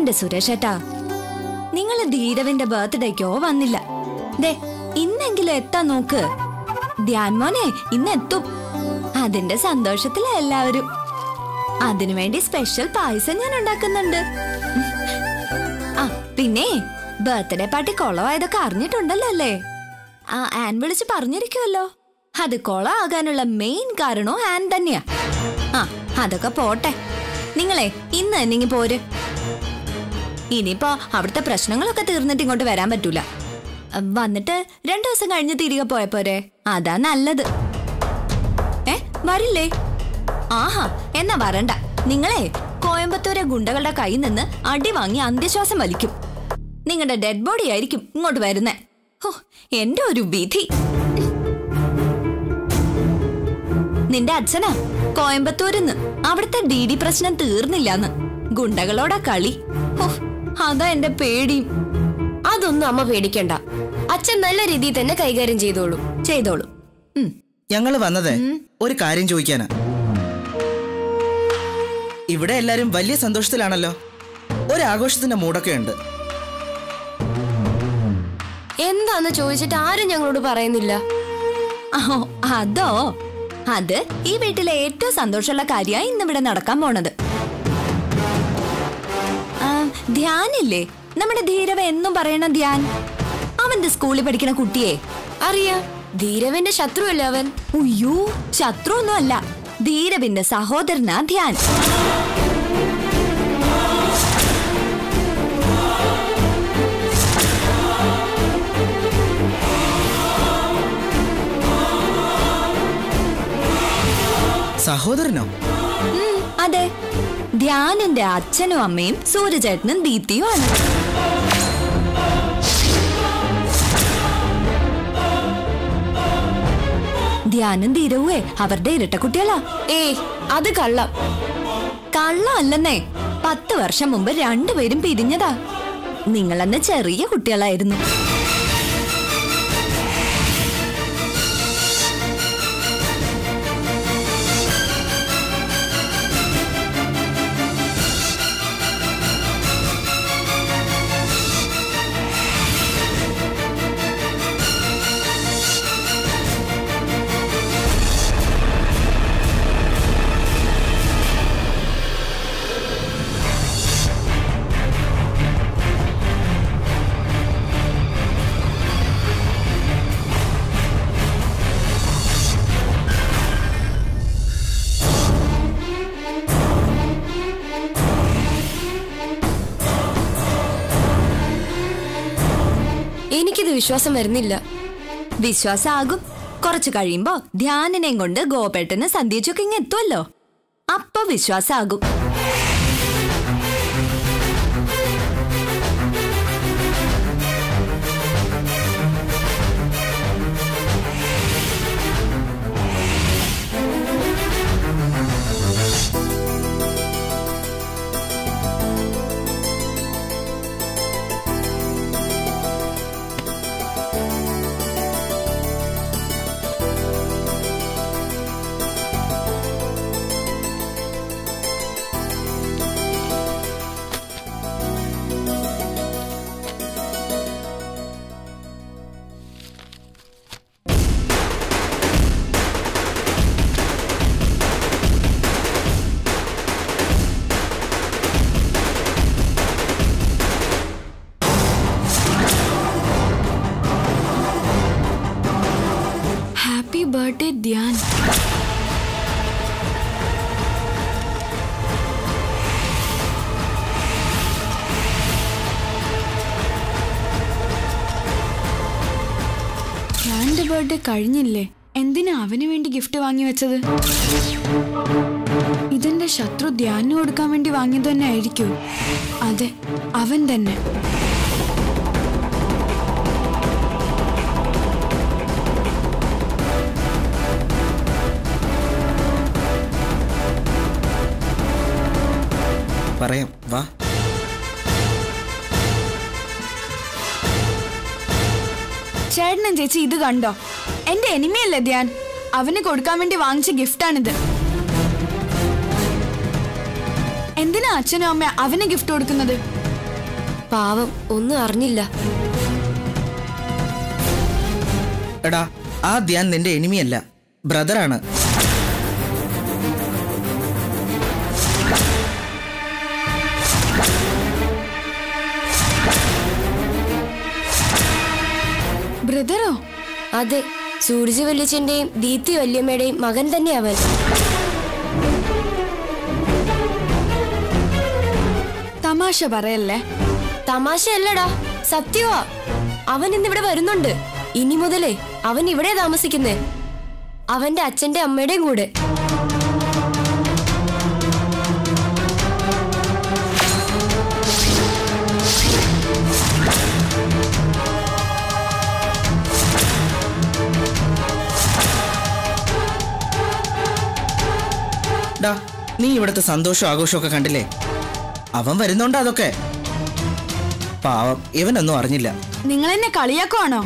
എന്റെ സുരേഷേട്ടാ നിങ്ങൾ ധീരവിന്റെ ബർത്ത്ഡേക്കോ വന്നില്ല ദേ ഇന്നെങ്കിലും എത്താൻ നോക്ക് ധ്യാൻ മോനെ ഇന്ന് എത്തും അതിന്റെ സന്തോഷത്തിലാ എല്ലാവരും അതിനുവേണ്ടി സ്പെഷ്യൽ പായസം ഞാൻ ഉണ്ടാക്കുന്നുണ്ട് ആ പിന്നെ ബർത്ത്ഡേ പാർട്ടി കൊളവായതൊക്കെ അറിഞ്ഞിട്ടുണ്ടല്ലോ അല്ലേ ആ ആൻ വിളിച്ച് പറഞ്ഞിരിക്കുമല്ലോ അത് കൊളമാകാനുള്ള മെയിൻ കാരണവും ആൻ തന്നെയാ ആ അതൊക്കെ പോട്ടെ നിങ്ങളെ ഇന്ന് എന്നിങ്ങി പോര് ഇനിയിപ്പോ അവിടുത്തെ പ്രശ്നങ്ങളൊക്കെ തീർന്നിട്ട് ഇങ്ങോട്ട് വരാൻ പറ്റൂല അഹ് വന്നിട്ട് രണ്ടു ദിവസം കഴിഞ്ഞ് തിരികെ പോയ പോരെ അതാ നല്ലത് ഏ വരില്ലേ ആഹാ എന്നാ വരണ്ട നിങ്ങളെ കോയമ്പത്തൂരെ ഗുണ്ടകളുടെ കയ്യിൽ നിന്ന് അടി വാങ്ങി അന്ത്യശ്വാസം വലിക്കും നിങ്ങളുടെ ഡെഡ് ബോഡി ആയിരിക്കും ഇങ്ങോട്ട് വരുന്നേ ഹോ എന്റെ ഒരു വിധി നിന്റെ അച്ഛനാ കോയമ്പത്തൂരിന്ന് അവിടുത്തെ ഡി ഡി പ്രശ്നം തീർന്നില്ലാന്ന് ഗുണ്ടകളോടാ കളി ഹോ അതാ എന്റെ പേടിയും അതൊന്നും അമ്മ പേടിക്കണ്ട അച്ഛൻ നല്ല രീതിയിൽ തന്നെ കൈകാര്യം ചെയ്തോളൂ ചെയ്തോളൂ ഉം ഞങ്ങൾ വന്നത് ഒരു കാര്യം ചോദിക്കാനാ ഇവിടെ എല്ലാരും വലിയ സന്തോഷത്തിലാണല്ലോ ഒരു ആഘോഷത്തിന്റെ മൂടൊക്കെ ഉണ്ട് എന്താന്ന് ചോദിച്ചിട്ട് ആരും ഞങ്ങളോട് പറയുന്നില്ല ഓ അതോ അത് ഈ വീട്ടിലെ ഏറ്റവും സന്തോഷമുള്ള കാര്യമായി ഇന്നിവിടെ നടക്കാൻ പോണത് ആ, ധ്യാനില്ലേ നമ്മുടെ ധീരവ എന്നും പറയണ ധ്യാൻ അവന്റെ സ്കൂളിൽ പഠിക്കണ കുട്ടിയെ അറിയാം ധീരവന്റെ ശത്രുവല്ലേ അവൻ ഉയ്യോ ശത്രു ഒന്നും അല്ല ധീരവിന്റെ സഹോദരനാ ധ്യാൻ സഹോദരനോ ഉം, അതെ ധ്യാനിന്റെ അച്ഛനും അമ്മയും സൂര്യചേട്ടനും ദീപ്തിയും ആണ് ധ്യാനും ധീരവുവേ അവരുടെ ഇരട്ടക്കുട്ടികളാ ഏയ് അത് കള്ളം കള്ളം അല്ലെന്നേ പത്ത് വർഷം മുമ്പ് രണ്ടുപേരും പിരിഞ്ഞതാ നിങ്ങളന്ന് ചെറിയ കുട്ടികളായിരുന്നു എനിക്കിത് വിശ്വാസം വരുന്നില്ല വിശ്വാസാകും കുറച്ചു കഴിയുമ്പോ ധ്യാനിനെയും കൊണ്ട് ഗോപേട്ടന് സന്ധ്യച്ചൊക്കെ ഇങ്ങ് എത്തുമല്ലോ അപ്പൊ വിശ്വാസാകും ഹാപ്പി ബർത്ത്ഡേ ധ്യാൻ ഞാൻ്റെ ബർത്ത്ഡേ കഴിഞ്ഞില്ലേ എന്തിനാ അവന് വേണ്ടി ഗിഫ്റ്റ് വാങ്ങി വെച്ചത് ഇതെന്റെ ശത്രു ധ്യാനം കൊടുക്കാൻ വേണ്ടി വാങ്ങിയത് തന്നെ ആയിരിക്കൂ അതെ അവൻ തന്നെ പറയാം വാ ചേട്ടനും ചേച്ചി ഇത് കണ്ടോ എന്റെ എനിമയല്ലേ ധ്യാൻ അവന് കൊടുക്കാൻ വേണ്ടി വാങ്ങിച്ച ഗിഫ്റ്റാണിത് എന്തിനാ അച്ഛനും അമ്മ അവന് ഗിഫ്റ്റ് കൊടുക്കുന്നത് പാവം ഒന്നും അറിഞ്ഞില്ല എടാ ആ ധ്യാൻ നിന്റെ എനിമിയല്ല ബ്രദറാണ് ബ്രദറോ അതെ സൂരജ് വല്യച്ഛന്റെയും ദീപ്തി വല്യമ്മയുടെയും മകൻ തന്നെ അവൻ തമാശ പറയല്ലേ തമാശയല്ലടാ സത്യവാ അവൻ ഇന്നിവിടെ വരുന്നുണ്ട് ഇനി മുതലേ അവൻ ഇവിടെ താമസിക്കുന്നേ അവന്റെ അച്ഛന്റെ അമ്മയുടെയും കൂടെ ഡാ നീ ഇവിടുത്തെ സന്തോഷവും ആഘോഷവും ഒക്കെ കണ്ടില്ലേ അവൻ വരുന്നുണ്ട് അതൊക്കെ പാവം ഇവനൊന്നും അറിഞ്ഞില്ല നിങ്ങൾ എന്നെ കളിയാക്കുവാണോ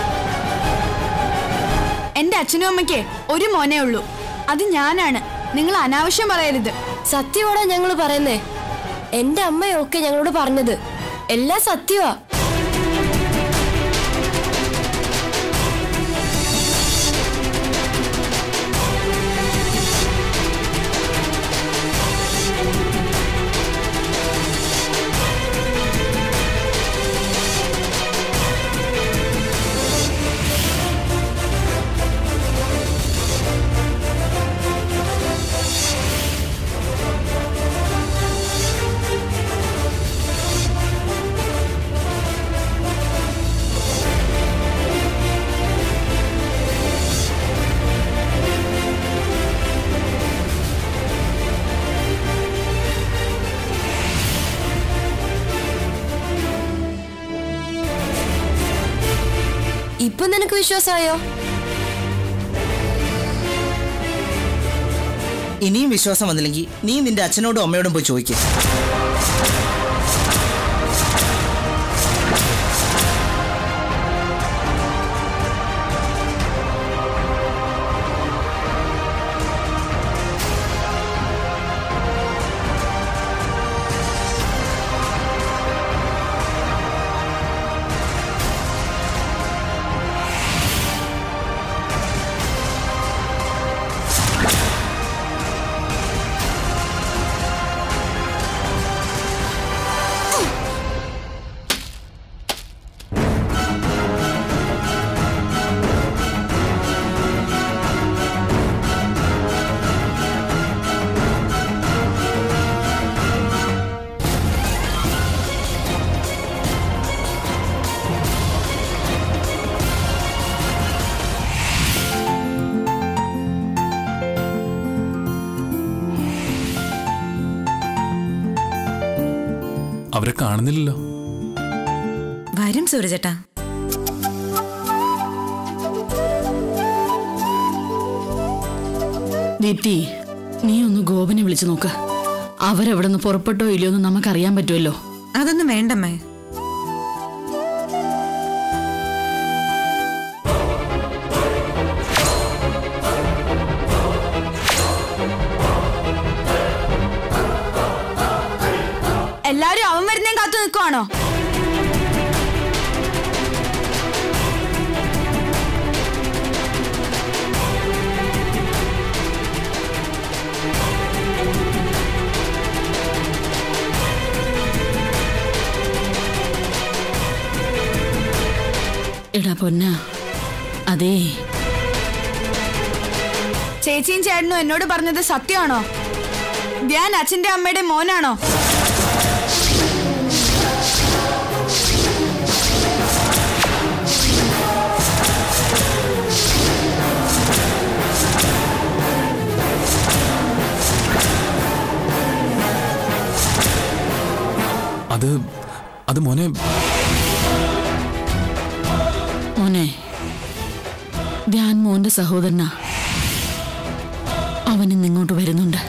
എന്റെ അച്ഛനും അമ്മയ്ക്ക് ഒരു മോനേ ഉള്ളൂ അത് ഞാനാണ് നിങ്ങൾ അനാവശ്യം പറയരുത് സത്യമാടാ ഞങ്ങൾ പറയുന്നേ എന്റെ അമ്മയൊക്കെ ഞങ്ങളോട് പറഞ്ഞത് എല്ലാം സത്യവാ ഇപ്പൊ നിനക്ക് വിശ്വാസമായോ ഇനിയും വിശ്വാസം വന്നില്ലെങ്കിൽ നീ നിന്റെ അച്ഛനോടും അമ്മയോടും പോയി ചോദിക്കുക അവരെ കാണുന്നില്ലല്ലോ വരും സൂരജേട്ടാ ദീപ്തി നീ ഒന്ന് ഗോപനെ വിളിച്ചു നോക്ക് അവരെവിടെ നിന്ന് പുറപ്പെട്ടോ ഇല്ലയോ എന്ന് നമുക്കറിയാൻ പറ്റുമല്ലോ അതൊന്നും വേണ്ടമ്മേ എല്ലാരും അവൻ വരുന്നേം കാത്തു നിൽക്കുവാണോ എടാ പൊന്ന അതേ ചേച്ചിയും ചേട്ടനും എന്നോട് പറഞ്ഞത് സത്യമാണോ ധ്യാൻ അച്ഛന്റെ അമ്മയുടെ മോനാണോ അത് അത് മോനെ മോനെ ധ്യാൻ മോന്റെ സഹോദരനാ അവൻ ഇന്ന് ഇങ്ങോട്ട് വരുന്നുണ്ട്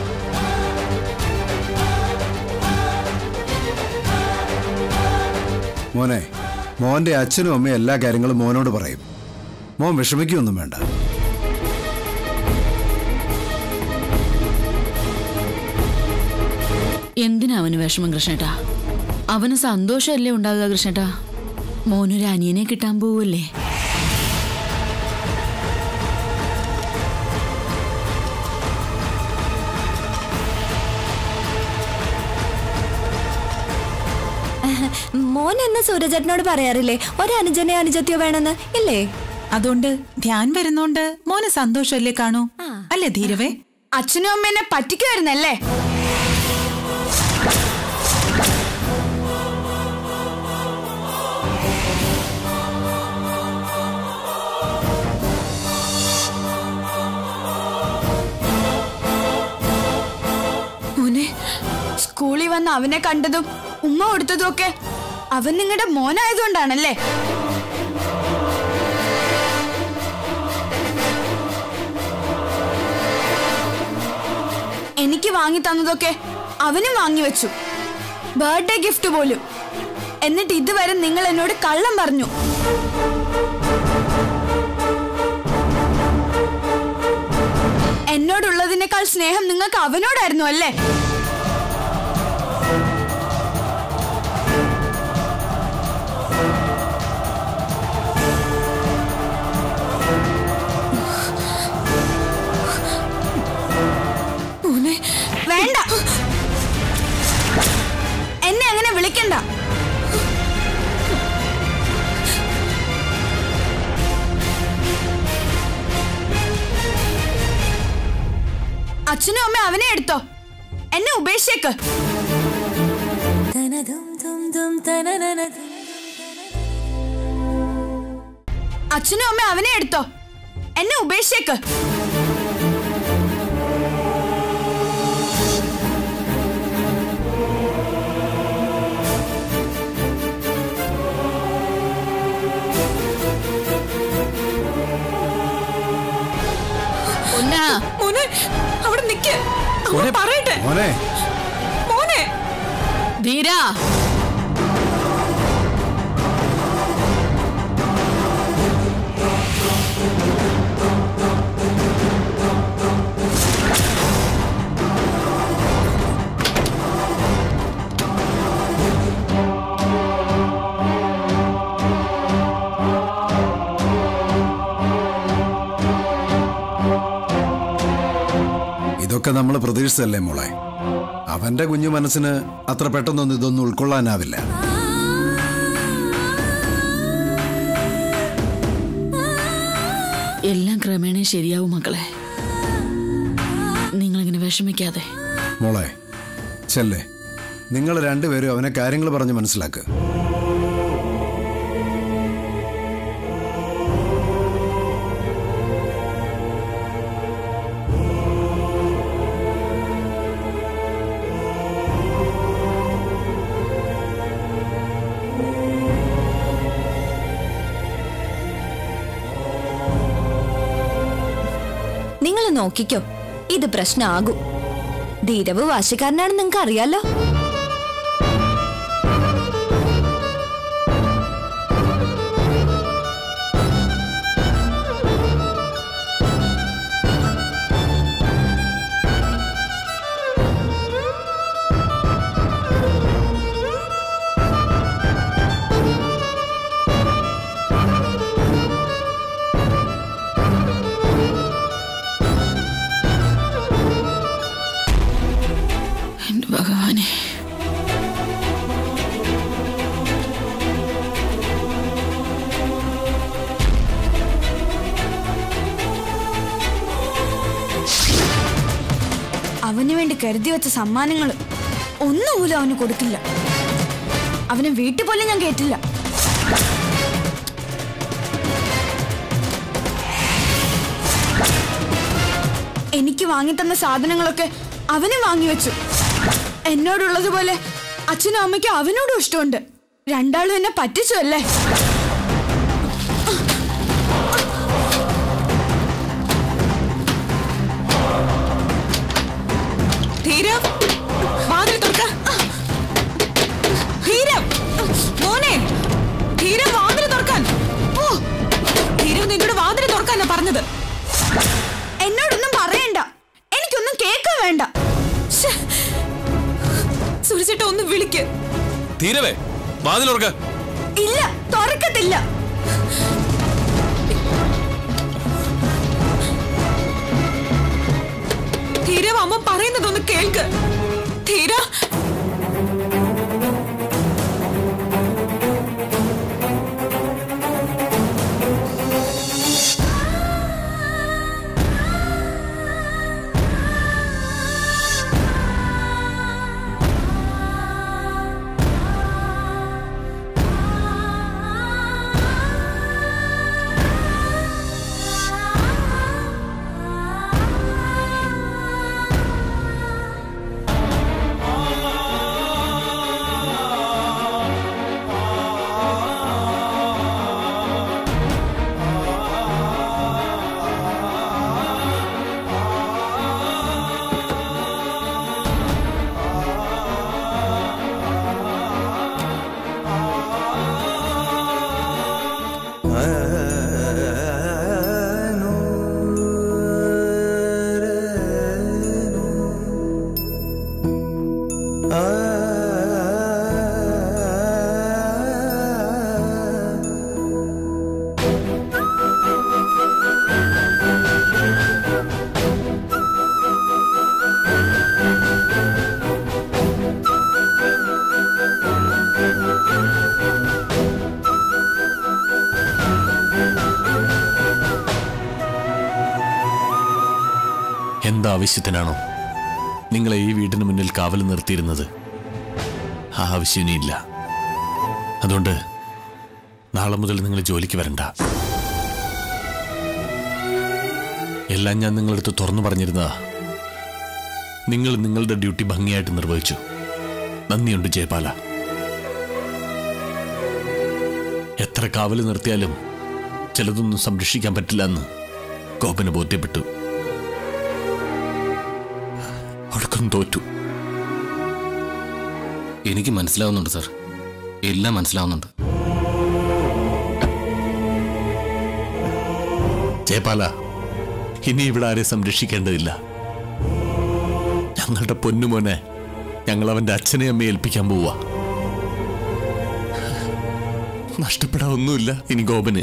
മോനെ മോന്റെ അച്ഛനും അമ്മയും എല്ലാ കാര്യങ്ങളും മോനോട് പറയും മോൻ വിഷമിക്കൊന്നും വേണ്ട എന്തിനാ അവന് വിഷമം കൃഷ്ണേട്ടാ അവന് സന്തോഷമല്ലേ ഉണ്ടാകുക കൃഷ്ണേട്ടാ മോനൊരു അനിയനെ കിട്ടാൻ പോവല്ലേ മോൻ എന്ന സൂരജേട്ടനോട് പറയാറില്ലേ ഒരു അനുജനെ അനുജത്തിയോ വേണമെന്ന് ഇല്ലേ അതുകൊണ്ട് ധ്യാൻ വരുന്നോണ്ട് മോന് സന്തോഷമല്ലേ കാണൂ അല്ലേ ധീരവേ അച്ഛനും അമ്മേനെ പറ്റിക്കുമായിരുന്നല്ലേ മോനെ സ്കൂളിൽ വന്ന് അവനെ കണ്ടതും ഉമ്മ കൊടുത്തതും ഒക്കെ അവൻ നിങ്ങളുടെ മോനായതുകൊണ്ടാണല്ലേ എനിക്ക് വാങ്ങി തന്നതൊക്കെ അവനും വാങ്ങി വെച്ചു ബർത്ത്ഡേ ഗിഫ്റ്റ് പോലും എന്നിട്ട് ഇതുവരെ നിങ്ങൾ എന്നോട് കള്ളം പറഞ്ഞു എന്നോടുള്ളതിനേക്കാൾ സ്നേഹം നിങ്ങൾക്ക് അവനോടായിരുന്നു അല്ലേ വേണ്ട എന്നെ അങ്ങനെ വിളിക്കണ്ട അച്ഛനും അമ്മ അവനെ എടുത്തോ എന്നെ ഉപേക്ഷിച്ചേക്ക് അച്ഛനും അമ്മ അവനെ എടുത്തോ എന്നെ ഉപേക്ഷിച്ചേക്ക് പൊന്നാ മോനെ അവിടെ നിക്ക് അവൻ പറയട്ടെ മോനെ മോനെ ധീരാ ഇതൊക്കെ നമ്മൾ പ്രതീക്ഷിച്ചല്ലേ മോളെ അവന്റെ കുഞ്ഞു മനസ്സിന് അത്ര പെട്ടെന്നൊന്നും ഇതൊന്നും ഉൾക്കൊള്ളാനാവില്ല എല്ലാം ക്രമേണ ശരിയാവും മക്കളെ നിങ്ങളിങ്ങനെ വിഷമിക്കാതെ മോളെ ചെല്ലേ നിങ്ങൾ രണ്ടുപേരും അവനെ കാര്യങ്ങൾ പറഞ്ഞ് മനസ്സിലാക്ക് നിങ്ങൾ നോക്കിക്കോ ഇത് പ്രശ്നമാകും ധീരവ് വാശിക്കാരനാണെന്ന് നിങ്ങൾക്ക് അറിയാലോ എന്റെ ഭഗവാനെ അവന് വേണ്ടി കരുതി വെച്ച സമ്മാനങ്ങൾ ഒന്നുപോലും അവന് കൊടുക്കില്ല അവനെ വീട്ടിൽ പോലും ഞാൻ കേട്ടില്ല എനിക്ക് വാങ്ങിത്തന്ന സാധനങ്ങളൊക്കെ അവന് വാങ്ങിവെച്ചു എന്നോടുള്ളതുപോലെ അച്ഛനും അമ്മയ്ക്കും അവനോടും ഇഷ്ടമുണ്ട് രണ്ടാളും എന്നെ പറ്റിച്ചു അല്ലേ ധീരം വാതിൽ തുറക്ക ധീരം മോനെ ധീരം വാതിൽ തുറക്കാൻ ഓ ധീരം നിന്നോട് വാതിൽ തുറക്കാനാ പറഞ്ഞത് എന്നോടൊന്നും പറയണ്ട എനിക്കൊന്നും കേൾക്കാൻ വേണ്ട സുരചേട്ട ഒന്ന് വിളിക്ക് തീരവേ വാതിലുറക്ക ഇല്ല തുറക്കത്തില്ല ധീര അമ്മ പറയുന്നതൊന്ന് കേൾക്ക് ധീര എന്താവശ്യത്തിനാണോ നിങ്ങളെ ഈ വീടിന് മുന്നിൽ കാവൽ നിർത്തിയിരുന്നത് ആ ആവശ്യം ഇനിയില്ല അതുകൊണ്ട് നാളെ മുതൽ നിങ്ങൾ ജോലിക്ക് വരണ്ട എല്ലാം ഞാൻ നിങ്ങളടുത്ത് തുറന്നു പറഞ്ഞിരുന്നതാ നിങ്ങൾ നിങ്ങളുടെ ഡ്യൂട്ടി ഭംഗിയായിട്ട് നിർവഹിച്ചു നന്ദിയുണ്ട് ജയപാല എത്ര കാവൽ നിർത്തിയാലും ചിലതൊന്നും സംരക്ഷിക്കാൻ പറ്റില്ല എന്ന് ഗോപന് ബോധ്യപ്പെട്ടു ഒടുക്കം തോറ്റു എനിക്ക് മനസ്സിലാവുന്നുണ്ട് സാർ എല്ലാം മനസ്സിലാവുന്നുണ്ട് ജയപാല ഇനി ഇവിടെ ആരെ സംരക്ഷിക്കേണ്ടതില്ല ഞങ്ങളുടെ പൊന്നുമോനെ ഞങ്ങൾ അവന്റെ അച്ഛനെ അമ്മയെ ഏൽപ്പിക്കാൻ പോവാ നഷ്ടപ്പെടാൻ ഒന്നുമില്ല ഇനി ഗോപന്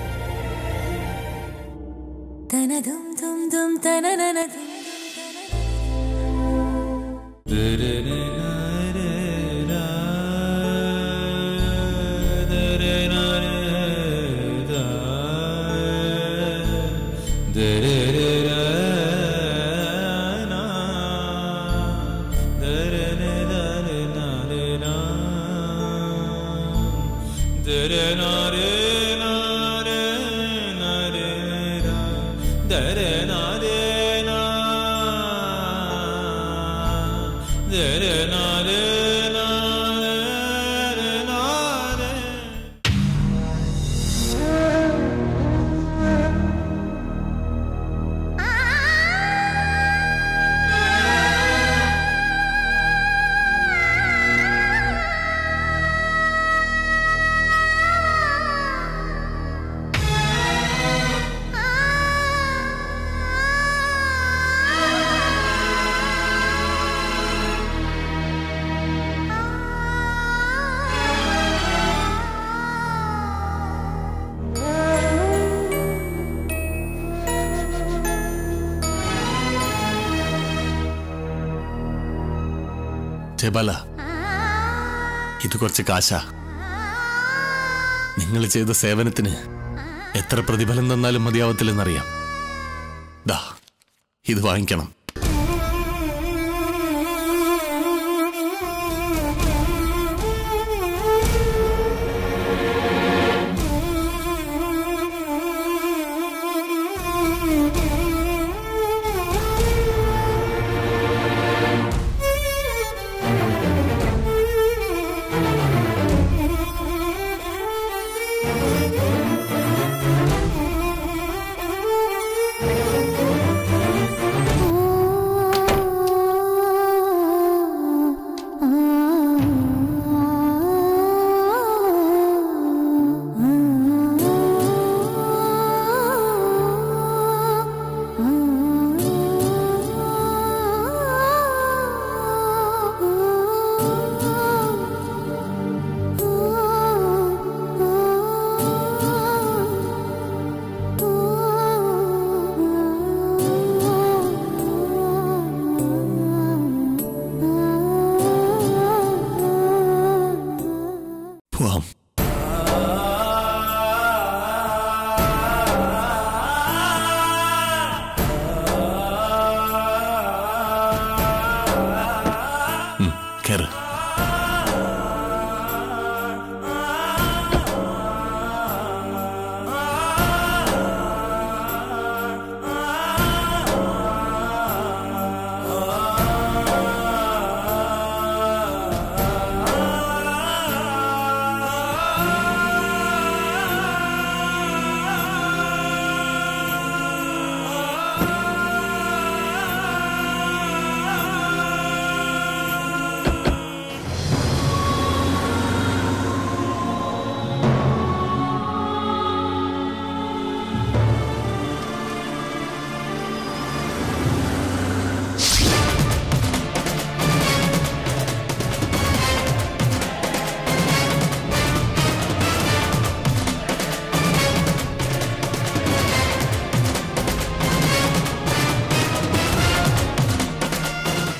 ജയപാല ഇത് കുറച്ച് കാശാ നിങ്ങൾ ചെയ്ത സേവനത്തിന് എത്ര പ്രതിഫലം തന്നാലും മതിയാവത്തില്ലെന്നറിയാം ദാ ഇത് വാങ്ങിക്കണം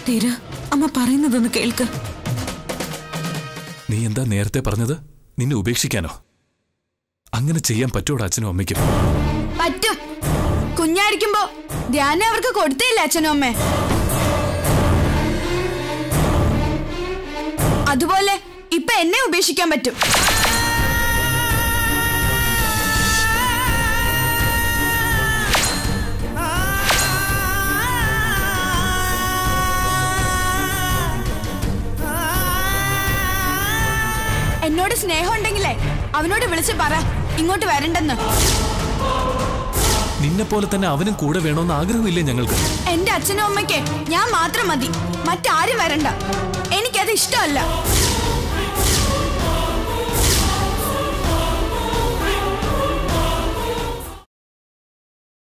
ധീര അമ്മ പറയുന്നതൊന്ന് കേൾക്ക് നീ എന്താ നേരത്തെ പറഞ്ഞത് നിന്നെ ഉപേക്ഷിക്കാനോ അങ്ങനെ ചെയ്യാൻ പറ്റൂടാ അച്ഛനും അമ്മയ്ക്കും പറ്റും കുഞ്ഞായിരിക്കുമ്പോ ധ്യാനം അവർക്ക് കൊടുത്തില്ല അച്ഛനും അമ്മേ അതുപോലെ ഇപ്പൊ എന്നെ ഉപേക്ഷിക്കാൻ പറ്റും എന്നോട് സ്നേഹം ഉണ്ടെങ്കിലേ അവനോട് വിളിച്ച് പറ ഇങ്ങോട്ട് വരണ്ടെന്ന് നിന്നെ പോലെ തന്നെ അവനും കൂടെ വേണമെന്ന് ആഗ്രഹമില്ലേ ഞങ്ങൾക്ക് എന്റെ അച്ഛനും അമ്മയ്ക്ക് ഞാൻ മാത്രം മതി മറ്റാരും വരണ്ട എനിക്കത് ഇഷ്ടമല്ല